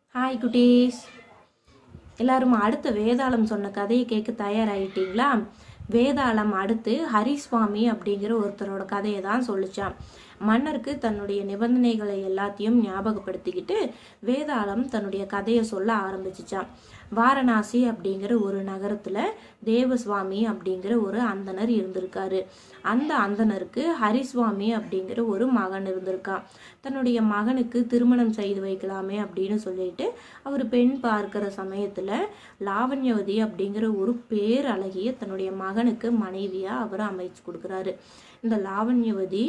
hi குட்டீஸ் எல்லாரும் அடுத்த வேதாளம் சொன்ன கதையை கேட்க தயாராகிட்டீங்களா வேதாளம் அடுத்து ஹரிசுவாமி அப்படிங்கிற ஒருத்தரோட கதையை தான் சொல்லிச்சான் மன்னருக்கு தன்னுடைய நிபந்தனைகளை எல்லாத்தையும் ஞாபகப்படுத்திக்கிட்டு வேதாளம் தன்னுடைய கதையை சொல்ல ஆரம்பிச்சிச்சான் வாரணாசி அப்படிங்கிற ஒரு நகரத்துல தேவசுவாமி அப்படிங்கிற ஒரு அந்தனர் இருந்திருக்காரு அந்த அந்தனருக்கு ஹரிசுவாமி அப்படிங்கிற ஒரு மகன் இருந்திருக்கான் தன்னுடைய மகனுக்கு திருமணம் செய்து வைக்கலாமே அப்படின்னு சொல்லிட்டு அவர் பெண் பார்க்கிற சமயத்துல லாவண்யவதி அப்படிங்கிற ஒரு பேரழகிய தன்னுடைய மகனுக்கு மனைவியா அவர் அமைச்சு கொடுக்குறாரு இந்த லாவண்யவதி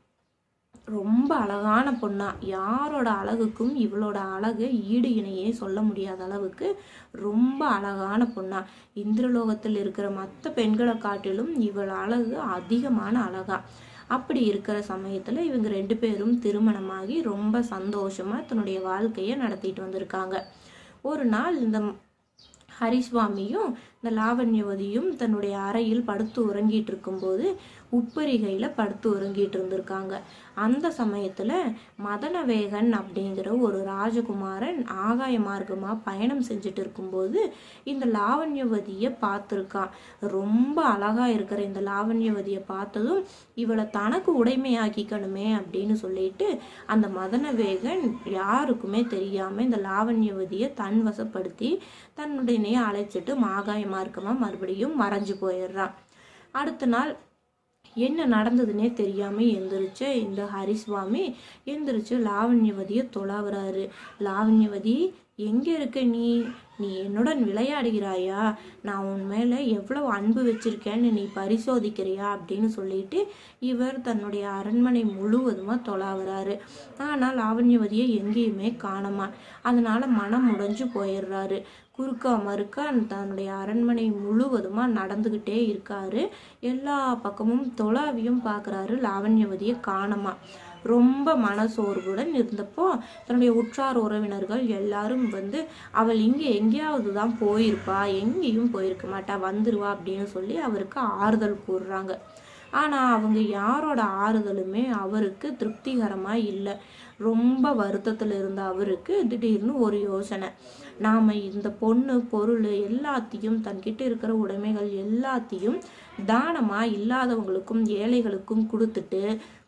ரொம்ப அழகான பொண்ணா யாரோட அழகுக்கும் இவளோட அழகு ஈடு இணையே சொல்ல முடியாத அளவுக்கு ரொம்ப அழகான பொண்ணா இந்திரலோகத்தில் இருக்கிற மற்ற பெண்களை காட்டிலும் இவள் அழகு அதிகமான அழகா அப்படி இருக்கிற சமயத்துல இவங்க ரெண்டு பேரும் திருமணமாகி ரொம்ப சந்தோஷமா தன்னுடைய வாழ்க்கையை நடத்திட்டு வந்திருக்காங்க ஒரு நாள் இந்த ஹரிசுவாமியும் இந்த லாவண்யவதியும் தன்னுடைய அறையில் படுத்து உறங்கிட்டு இருக்கும்போது உப்பரிகையில படுத்து உறங்கிட்டு இருந்திருக்காங்க அந்த சமயத்துல மதனவேகன் அப்படிங்கிற ஒரு ராஜகுமாரன் ஆகாய மார்க்கமா பயணம் செஞ்சுட்டு இருக்கும்போது இந்த லாவண்யவதியை பார்த்துருக்கான் ரொம்ப அழகா இருக்கிற இந்த லாவண்யவதியை பார்த்ததும் இவளை தனக்கு உடைமையாக்கிக்கணுமே அப்படின்னு சொல்லிட்டு அந்த மதனவேகன் யாருக்குமே தெரியாம இந்த லாவண்யவதியை தன் வசப்படுத்தி தன்னுடனே அழைச்சிட்டு ஆகாய மார்க்கமா மறுபடியும் மறைஞ்சு போயிடுறான் அடுத்த நாள் என்ன நடந்ததுன்னே தெரியாம எந்திரிச்ச இந்த ஹரிசுவாமி எந்திரிச்சு லாவண்யவதியை தொலாவுறாரு லாவண்யவதி எங்க இருக்க நீ நீ என்னுடன் விளையாடுகிறாயா நான் உன் மேல எவ்வளவு அன்பு வச்சிருக்கேன்னு நீ பரிசோதிக்கிறியா அப்படின்னு சொல்லிட்டு இவர் தன்னுடைய அரண்மனை முழுவதுமா தொலாவுறாரு ஆனா லாவண்யவதியை எங்கேயுமே காணமா அதனால மனம் உடைஞ்சு போயிடுறாரு குறுக்கா மறுக்கா தன்னுடைய அரண்மனை முழுவதுமா நடந்துகிட்டே இருக்காரு எல்லா பக்கமும் தொலாவியும் பார்க்கறாரு லாவண்யவதியை காணமா ரொம்ப மனசோர்வுடன் இருந்தப்போ தன்னுடைய உற்றார் உறவினர்கள் எல்லாரும் வந்து அவள் இங்கே எங்கேயாவது தான் போயிருப்பா எங்கேயும் போயிருக்க மாட்டா வந்துருவா அப்படின்னு சொல்லி அவருக்கு ஆறுதல் கூறுறாங்க ஆனா அவங்க யாரோட ஆறுதலுமே அவருக்கு திருப்திகரமா இல்லை ரொம்ப வருத்தத்துல இருந்த அவருக்கு திடீர்னு ஒரு யோசனை நாம இந்த பொண்ணு பொருள் எல்லாத்தையும் தன்கிட்ட இருக்கிற உடைமைகள் எல்லாத்தையும் தானமா இல்லாதவங்களுக்கும் ஏழைகளுக்கும் கொடுத்துட்டு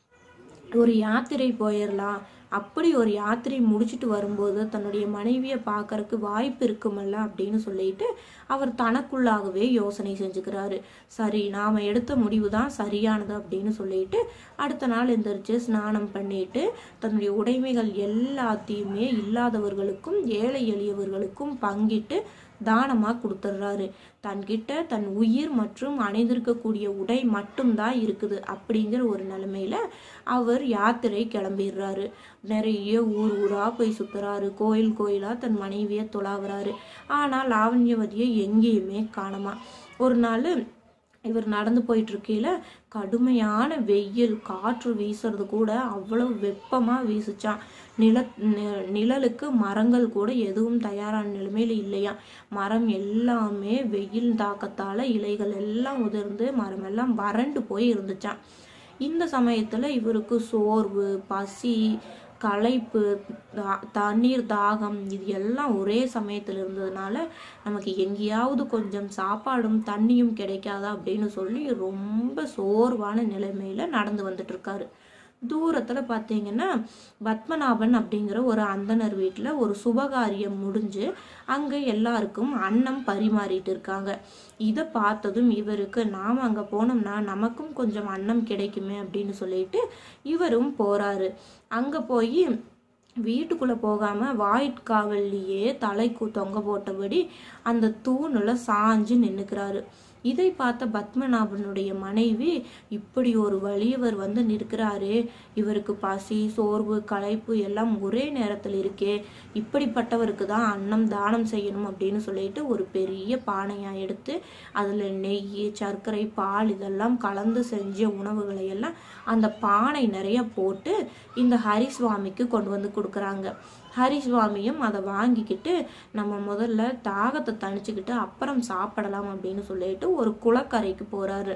ஒரு யாத்திரை போயிடலாம் அப்படி ஒரு யாத்திரை முடிச்சுட்டு வரும்போது தன்னுடைய மனைவியை பார்க்கறக்கு வாய்ப்பு இருக்குமல்ல அப்படின்னு சொல்லிட்டு அவர் தனக்குள்ளாகவே யோசனை செஞ்சுக்கிறாரு சரி நாம எடுத்த முடிவு தான் சரியானது அப்படின்னு சொல்லிட்டு அடுத்த நாள் எந்திரிச்சு ஸ்நானம் பண்ணிட்டு தன்னுடைய உடைமைகள் எல்லாத்தையுமே இல்லாதவர்களுக்கும் ஏழை எளியவர்களுக்கும் பங்கிட்டு தானமா கொடுத்துட்றாரு தன்கிட்ட தன் உயிர் மற்றும் அணிந்திருக்கக்கூடிய உடை மட்டும்தான் இருக்குது அப்படிங்கிற ஒரு நிலைமையில அவர் யாத்திரை கிளம்பிடுறாரு நிறைய ஊர் ஊரா போய் சுத்துறாரு கோயில் கோயிலா தன் மனைவியை தொலாவுறாரு ஆனா லாவண்யவதியை எங்கேயுமே காணமா ஒரு நாள் இவர் நடந்து போயிட்டு இருக்கையில கடுமையான வெயில் காற்று வீசுறது கூட அவ்வளவு வெப்பமா வீசுச்சான் நில நி- நிழலுக்கு மரங்கள் கூட எதுவும் தயாரான நிலைமையில இல்லையா மரம் எல்லாமே வெயில் தாக்கத்தால இலைகள் எல்லாம் உதிர்ந்து மரம் எல்லாம் வறண்டு போய் இருந்துச்சான் இந்த சமயத்துல இவருக்கு சோர்வு பசி களைப்பு தா- தண்ணீர் தாகம் இது எல்லாம் ஒரே சமயத்தில் இருந்ததுனால நமக்கு எங்கேயாவது கொஞ்சம் சாப்பாடும் தண்ணியும் கிடைக்காதா அப்படின்னு சொல்லி ரொம்ப சோர்வான நிலைமையில நடந்து வந்துட்டு இருக்காரு தூரத்துல பார்த்தீங்கன்னா பத்மநாபன் அப்படிங்கிற ஒரு அந்தணர் வீட்டில் ஒரு சுபகாரியம் முடிஞ்சு அங்க எல்லாருக்கும் அன்னம் பரிமாறிட்டு இருக்காங்க இதை பார்த்ததும் இவருக்கு நாம அங்க போனோம்னா நமக்கும் கொஞ்சம் அன்னம் கிடைக்குமே அப்படின்னு சொல்லிட்டு இவரும் போறாரு அங்க போய் வீட்டுக்குள்ள போகாம வாயிற்காவல்லையே தலைக்கு தொங்க போட்டபடி அந்த தூணுல சாஞ்சு நின்னுக்கிறாரு இதை பார்த்த பத்மநாபனுடைய மனைவி இப்படி ஒரு வலியவர் வந்து நிற்கிறாரே இவருக்கு பசி சோர்வு களைப்பு எல்லாம் ஒரே நேரத்தில் இருக்கே இப்படிப்பட்டவருக்கு தான் அன்னம் தானம் செய்யணும் அப்படின்னு சொல்லிட்டு ஒரு பெரிய பானையா எடுத்து அதுல நெய் சர்க்கரை பால் இதெல்லாம் கலந்து செஞ்ச உணவுகளை எல்லாம் அந்த பானை நிறைய போட்டு இந்த ஹரிசுவாமிக்கு கொண்டு வந்து கொடுக்குறாங்க ஹரிசுவாமியும் அதை வாங்கிக்கிட்டு நம்ம முதல்ல தாகத்தை தணிச்சுக்கிட்டு அப்புறம் சாப்பிடலாம் அப்படின்னு சொல்லிட்டு ஒரு குளக்கரைக்கு போறாரு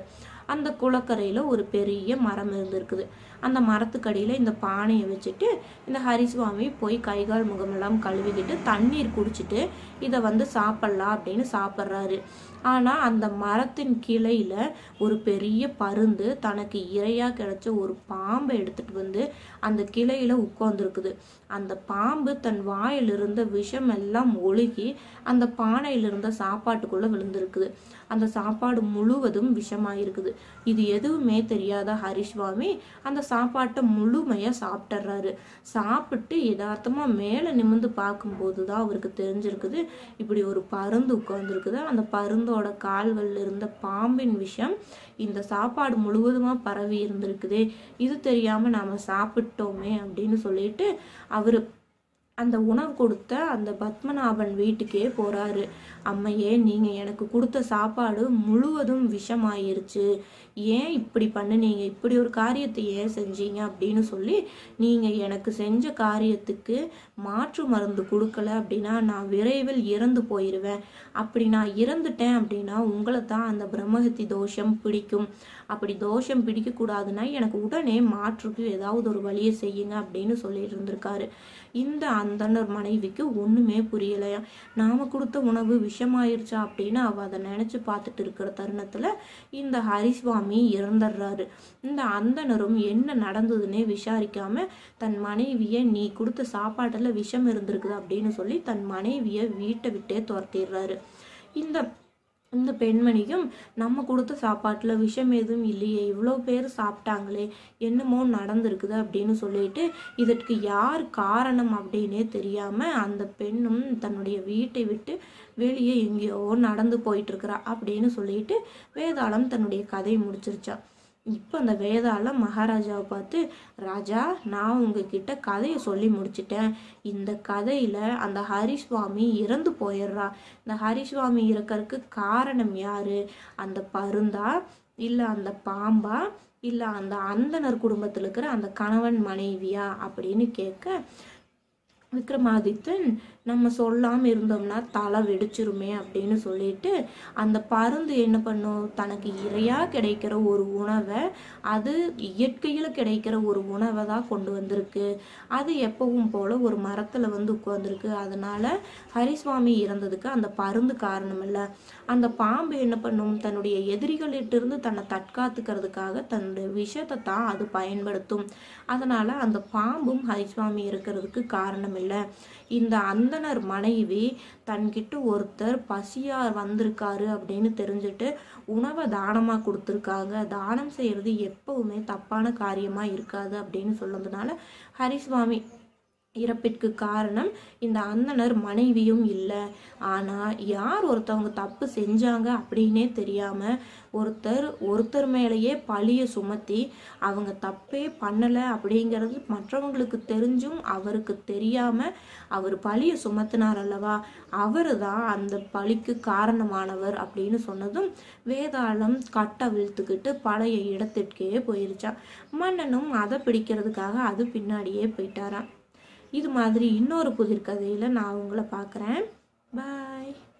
அந்த குளக்கரையில் ஒரு பெரிய மரம் இருந்திருக்குது அந்த மரத்துக்கடியில் இந்த பானையை வச்சுட்டு இந்த ஹரிசுவாமி போய் கை கால் முகமெல்லாம் கழுவிக்கிட்டு தண்ணீர் குடிச்சிட்டு இதை வந்து சாப்பிட்லாம் அப்படின்னு சாப்பிட்றாரு ஆனால் அந்த மரத்தின் கிளையில் ஒரு பெரிய பருந்து தனக்கு இரையாக கிடைச்ச ஒரு பாம்பை எடுத்துட்டு வந்து அந்த கிளையில் உட்காந்துருக்குது அந்த பாம்பு தன் வாயில் இருந்த விஷம் எல்லாம் ஒழுகி அந்த பானையில் இருந்த சாப்பாட்டுக்குள்ளே விழுந்திருக்குது அந்த சாப்பாடு முழுவதும் விஷமாக இருக்குது இது எதுவுமே தெரியாத ஹரிஸ்வாமி அந்த சாப்பாட்டை முழுமையாக சாப்பிட்டுறாரு சாப்பிட்டு யதார்த்தமாக மேலே நிமிர்ந்து பார்க்கும்போது தான் அவருக்கு தெரிஞ்சிருக்குது இப்படி ஒரு பருந்து உட்காந்துருக்குது அந்த பருந்தோட கால்களில் இருந்த பாம்பின் விஷம் இந்த சாப்பாடு முழுவதுமாக பரவி இருந்திருக்குது இது தெரியாமல் நாம் சாப்பிட்டோமே அப்படின்னு சொல்லிட்டு அவர் அந்த உணவு கொடுத்த அந்த பத்மநாபன் வீட்டுக்கே போறாரு அம்மையே நீங்க எனக்கு கொடுத்த சாப்பாடு முழுவதும் விஷமாயிருச்சு ஏன் இப்படி பண்ணுனீங்க இப்படி ஒரு காரியத்தை ஏன் செஞ்சீங்க அப்படின்னு சொல்லி நீங்க எனக்கு செஞ்ச காரியத்துக்கு மாற்று மருந்து கொடுக்கல அப்படின்னா நான் விரைவில் இறந்து போயிடுவேன் அப்படி நான் இறந்துட்டேன் அப்படின்னா உங்களை தான் அந்த பிரம்மஹத்தி தோஷம் பிடிக்கும் அப்படி தோஷம் பிடிக்கக்கூடாதுன்னா எனக்கு உடனே மாற்றுக்கு ஏதாவது ஒரு வழியை செய்யுங்க அப்படின்னு சொல்லிட்டு இருந்திருக்காரு இந்த அந்தனர் மனைவிக்கு ஒண்ணுமே புரியலையா நாம கொடுத்த உணவு விஷமாயிருச்சா அப்படின்னு அவ அதை நினைச்சு பார்த்துட்டு இருக்கிற தருணத்துல இந்த ஹரிசுவாமி இறந்துடுறாரு இந்த அந்தனரும் என்ன நடந்ததுன்னே விசாரிக்காம தன் மனைவியை நீ கொடுத்த சாப்பாட்டுல விஷம் இருந்திருக்குது அப்படின்னு சொல்லி தன் மனைவியை வீட்டை விட்டே துரத்திடுறாரு இந்த இந்த பெண்மணியும் நம்ம கொடுத்த சாப்பாட்டில் விஷம் எதுவும் இல்லையே இவ்வளோ பேர் சாப்பிட்டாங்களே என்னமோ நடந்திருக்குது அப்படின்னு சொல்லிட்டு இதற்கு யார் காரணம் அப்படின்னே தெரியாமல் அந்த பெண்ணும் தன்னுடைய வீட்டை விட்டு வெளியே எங்கேயோ நடந்து போயிட்டு இருக்கிறா அப்படின்னு சொல்லிட்டு வேதாளம் தன்னுடைய கதையை முடிச்சிருச்சா இப்போ அந்த வேதாளம் மகாராஜாவை பார்த்து ராஜா நான் உங்ககிட்ட கதையை சொல்லி முடிச்சிட்டேன் இந்த கதையில அந்த ஹரிசுவாமி இறந்து போயிடுறா இந்த ஹரிசுவாமி இறக்கறதுக்கு காரணம் யாரு அந்த பருந்தா இல்லை அந்த பாம்பா இல்லை அந்த அந்தனர் குடும்பத்தில் இருக்கிற அந்த கணவன் மனைவியா அப்படின்னு கேட்க விக்ரமாதித்தன் நம்ம சொல்லாமல் இருந்தோம்னா தலை வெடிச்சிருமே அப்படின்னு சொல்லிட்டு அந்த பருந்து என்ன பண்ணும் தனக்கு இரையாக கிடைக்கிற ஒரு உணவை அது இயற்கையில் கிடைக்கிற ஒரு உணவை தான் கொண்டு வந்திருக்கு அது எப்பவும் போல ஒரு மரத்தில் வந்து உட்காந்துருக்கு அதனால ஹரிசுவாமி இறந்ததுக்கு அந்த பருந்து காரணம் இல்லை அந்த பாம்பு என்ன பண்ணும் தன்னுடைய எதிரிகளிட்டிருந்து தன்னை தற்காத்துக்கிறதுக்காக தன்னுடைய விஷத்தை தான் அது பயன்படுத்தும் அதனால அந்த பாம்பும் ஹரிசுவாமி இருக்கிறதுக்கு காரணம் இல்லை இந்த அந்தனர் மனைவி தன்கிட்ட ஒருத்தர் பசியா வந்திருக்காரு அப்படின்னு தெரிஞ்சுட்டு உணவை தானமா கொடுத்துருக்காங்க தானம் செய்யறது எப்பவுமே தப்பான காரியமா இருக்காது அப்படின்னு சொன்னதுனால ஹரிசுவாமி இறப்பிற்கு காரணம் இந்த அந்தனர் மனைவியும் இல்லை ஆனால் யார் ஒருத்தவங்க தப்பு செஞ்சாங்க அப்படின்னே தெரியாமல் ஒருத்தர் ஒருத்தர் மேலேயே பழியை சுமத்தி அவங்க தப்பே பண்ணலை அப்படிங்கிறது மற்றவங்களுக்கு தெரிஞ்சும் அவருக்கு தெரியாமல் அவர் பழியை சுமத்தினார் அல்லவா அவர் தான் அந்த பழிக்கு காரணமானவர் அப்படின்னு சொன்னதும் வேதாளம் கட்டவிழ்த்துக்கிட்டு பழைய இடத்திற்கே போயிருச்சான் மன்னனும் அதை பிடிக்கிறதுக்காக அது பின்னாடியே போயிட்டாராம் இது மாதிரி இன்னொரு புதிர் கதையில் நான் உங்களை பார்க்குறேன் பாய்